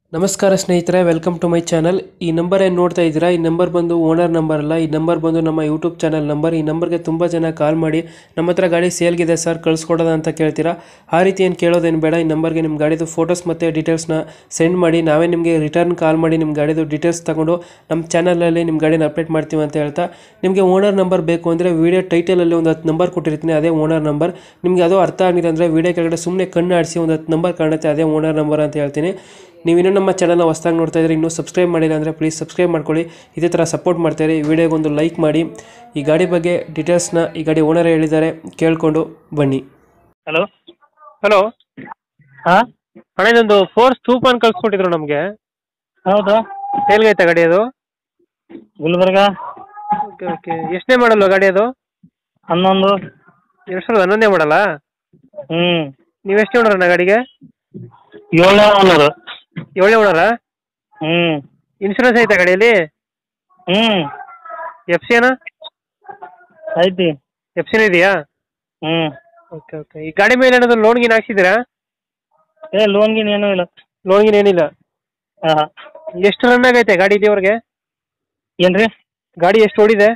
ನಮಸ್ಕಾರ ಸ್ನೇಹಿತರೆ welcome to my channel ಈ ನಂಬರ್ ಏನು ನೋಡ್ತಾ ಇದ್ದೀರಾ ಈ ನಂಬರ್ ಬಂದು ಓನರ್ ನಂಬರ್ ಅಲ್ಲ ಈ ನಂಬರ್ ಬಂದು ನಮ್ಮ ಯೂಟ್ಯೂಬ್ ಚಾನಲ್ ನಂಬರ್ ಈ ನಂಬರ್ಗೆ ತುಂಬ ಜನ ಕಾಲ್ ಮಾಡಿ ನಮ್ಮ ಹತ್ರ ಗಾಡಿ ಸೇಲ್ಗಿದೆ ಸರ್ ಕಳಿಸ್ಕೊಡೋದ ಅಂತ ಕೇಳ್ತೀರಾ ಆ ರೀತಿ ಏನು ಕೇಳೋದೇನು ಬೇಡ ಈ ನಂಬರ್ಗೆ ನಿಮ್ಮ ಗಾಡಿದು ಫೋಟೋಸ್ ಮತ್ತು ಡೀಟೇಲ್ಸ್ನ ಸೆಂಡ್ ಮಾಡಿ ನಾವೇ ನಿಮಗೆ ರಿಟರ್ನ್ ಕಾಲ್ ಮಾಡಿ ನಿಮ್ಮ ಗಾಡಿದು ಡೀಟೇಲ್ಸ್ ತಗೊಂಡು ನಮ್ಮ ಚಾನಲಲ್ಲಿ ನಿಮ್ಮ ಗಾಡಿನ ಅಪ್ಡೇಟ್ ಮಾಡ್ತೀವಿ ಅಂತ ಹೇಳ್ತಾ ನಿಮಗೆ ಓನರ್ ನಂಬರ್ ಬೇಕು ಅಂದರೆ ವೀಡಿಯೋ ಟೈಟಲಲ್ಲಿ ಒಂದು ಹತ್ತು ನಂಬರ್ ಕೊಟ್ಟಿರ್ತೀನಿ ಅದೇ ಓನರ್ ನಂಬರ್ ನಿಮಗೆ ಅದು ಅರ್ಥ ಆಗಿಲ್ಲ ಅಂದರೆ ವೀಡಿಯೋ ಕೆಳಗಡೆ ಸುಮ್ಮನೆ ಕಣ್ಣು ಆಡಿಸಿ ಒಂದು ಹತ್ತು ನಂಬರ್ ಕಾಣುತ್ತೆ ಅದೇ ಓನರ್ ನಂಬರ್ ಅಂತ ಹೇಳ್ತೀನಿ ನೀವು ಇನ್ನೂ ನಮ್ಮ ಚಾನಲ್ನ ಹೊಸ್ದಾಗಿ ನೋಡ್ತಾ ಇದ್ರೆ ಇನ್ನೂ ಸಬ್ಸ್ಕ್ರೈಬ್ ಮಾಡಿಲ್ಲ ಅಂದರೆ ಪ್ಲೀಸ್ ಸಬ್ಸ್ಕ್ರೈಬ್ ಮಾಡ್ಕೊಳ್ಳಿ ಇದೇ ಥರ ಸಪೋರ್ಟ್ ಮಾಡ್ತಾರೆ ಈ ವಿಡಿಯೋಗೆ ಒಂದು ಲೈಕ್ ಮಾಡಿ ಈ ಗಾಡಿ ಬಗ್ಗೆ ಡೀಟೇಲ್ಸ್ನ ಈ ಗಾಡಿ ಓನರ್ ಹೇಳಿದ್ದಾರೆ ಕೇಳಿಕೊಂಡು ಬನ್ನಿ ಹಲೋ ಹಲೋ ಹಾಂ ಅಣ್ಣ ಇದೊಂದು ಫೋರ್ಸ್ ತೂಫಾನ್ ಕಳ್ಸ್ಕೊಟ್ಟಿದ್ರು ನಮಗೆ ಹೌದು ಸೇಲ್ಗೈತಾ ಗಾಡಿ ಅದು ಗುಲ್ಬರ್ಗ ಓಕೆ ಓಕೆ ಎಷ್ಟನೇ ಮಾಡಲ್ಲ ಗಾಡಿ ಅದು ಹನ್ನೊಂದು ಎರಡು ಸಾವಿರದ ಹನ್ನೊಂದೇ ಮಾಡಲ್ಲ ಹ್ಞೂ ನೀವೆಷ್ಟು ಓನರಣ್ಣ ಗಾಡಿಗೆ ಏಳನೇ ಓನರು ಏಳನೇ ಓನರಾ ಹ್ಞೂ ಇನ್ಶೂರೆನ್ಸ್ ಐತಾ ಗಾಡಿಯಲ್ಲಿ ಹ್ಞೂ ಎಫ್ ಸಿ ಅಣ್ಣ ಐತಿ ಎಫ್ ಸಿನೂ ಇದೆಯಾ ಹ್ಞೂ ಓಕೆ ಓಕೆ ಈ ಗಾಡಿ ಮೇಲೆ ಏನಾದ್ರು ಲೋನ್ ಗೀನ್ ಹಾಕ್ಸಿದ್ದೀರಾ ಏ ಲೋನ್ ಗೀನ್ ಏನೂ ಇಲ್ಲ ಲೋನ್ ಗೀನ್ ಏನಿಲ್ಲ ಹಾಂ ಎಷ್ಟು ರನ್ ಆಗೈತೆ ಗಾಡಿ ಇಲ್ಲಿವರೆಗೆ ಏನು ರೀ ಗಾಡಿ ಎಷ್ಟು ಓಡಿದೆ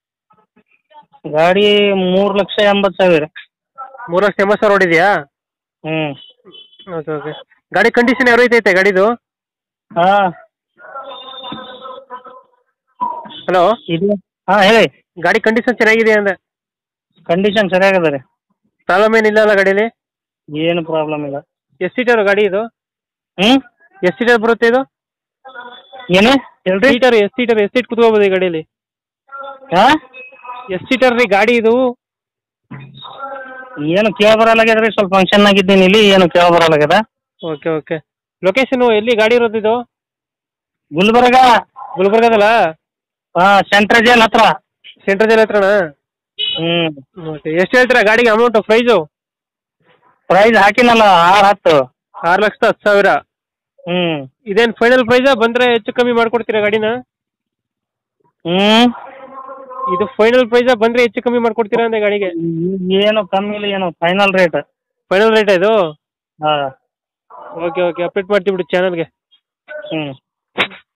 ಗಾಡಿ ಮೂರು ಲಕ್ಷ ಎಂಬತ್ತು ಸಾವಿರ ಮೂರು ಲಕ್ಷ ಎಂಬತ್ತು ಸಾವಿರ ಓಡಿದೆಯಾ ಹ್ಞೂ ಓಕೆ ಓಕೆ ಗಾಡಿ ಕಂಡೀಷನ್ ಯಾವ ರೀತಿ ಐತೆ ಗಾಡಿದು ಹಾಂ ಹಲೋ ಇದು ಹಾಂ ಹೇಳಿ ಗಾಡಿ ಕಂಡೀಷನ್ ಚೆನ್ನಾಗಿದೆ ಅಂದೆ ಕಂಡೀಷನ್ ಸರಿಯಾಗದ ರೀ ಪ್ರಾಬ್ಲಮ್ ಏನಿಲ್ಲ ಅಲ್ಲ ಗಾಡೀಲಿ ಏನು ಪ್ರಾಬ್ಲಮ್ ಇಲ್ಲ ಎಷ್ಟು ಸೀಟರ್ ಗಾಡಿ ಇದು ಹ್ಞೂ ಎಷ್ಟು ಸೀಟರ್ ಬರುತ್ತೆ ಇದು ಏನು ಹೇಳ್ರಿ ಸೀಟರ್ ಎಷ್ಟು ಸೀಟರ್ ಎಷ್ಟು ಸೀಟ್ ಕುತ್ಕೋಬೋದು ಈ ಗಾಡೀಲಿ ಹಾಂ ಎಷ್ಟು ಸೀಟರ್ ರೀ ಗಾಡಿ ಇದು ಏನು ಕೇಳ ಬರಲ್ಲಾಗ್ಯದ ರೀ ಸ್ವಲ್ಪ ಫಂಕ್ಷನ್ ಆಗಿದ್ದೀನಿ ಇಲ್ಲಿ ಏನು ಕೇಳ ಬರಲ್ಲಾಗ್ಯದ ಓಕೆ ಓಕೆ ಲೊಕೇಶನ್ ಎಲ್ಲಿ ಗಾಡಿ ಇರೋದು ಇದು ಗುಲ್ಬರ್ಗ ಗುಲ್ಬರ್ಗದಲ್ಲ ಹಾಂ ಸೆಂಟ್ರ್ ಜೈಲ್ ಹತ್ರ ಸೆಂಟ್ರ್ ಜೈಲ್ ಹತ್ರನಾ ಹ್ಞೂ ಓಕೆ ಎಷ್ಟು ಹೇಳ್ತೀರಾ ಗಾಡಿಗೆ ಅಮೌಂಟು ಪ್ರೈಸು ಪ್ರೈಸ್ ಹಾಕಿನಲ್ಲ ಆರು ಹತ್ತು ಆರು ಲಕ್ಷದ ಹತ್ತು ಸಾವಿರ ಹ್ಞೂ ಇದೇನು ಫೈನಲ್ ಪ್ರೈಸಾ ಬಂದರೆ ಹೆಚ್ಚು ಕಮ್ಮಿ ಮಾಡ್ಕೊಡ್ತೀರಾ ಗಾಡಿನ ಹ್ಞೂ ಇದು ಫೈನಲ್ ಪ್ರೈಸಾ ಬಂದರೆ ಹೆಚ್ಚು ಕಮ್ಮಿ ಮಾಡ್ಕೊಡ್ತೀರಾ ಅಂದೆ ಗಾಡಿಗೆ ಏನು ಕಮ್ಮಿ ಇಲ್ಲ ಏನು ಫೈನಲ್ ರೇಟ್ ಫೈನಲ್ ರೇಟ್ ಇದು ಹಾಂ ಓಕೆ ಓಕೆ ಅಪ್ಡೇಟ್ ಮಾಡ್ತೀವಿ ಬಿಡಿ ಚಾನಲ್ಗೆ ಹ್ಞೂ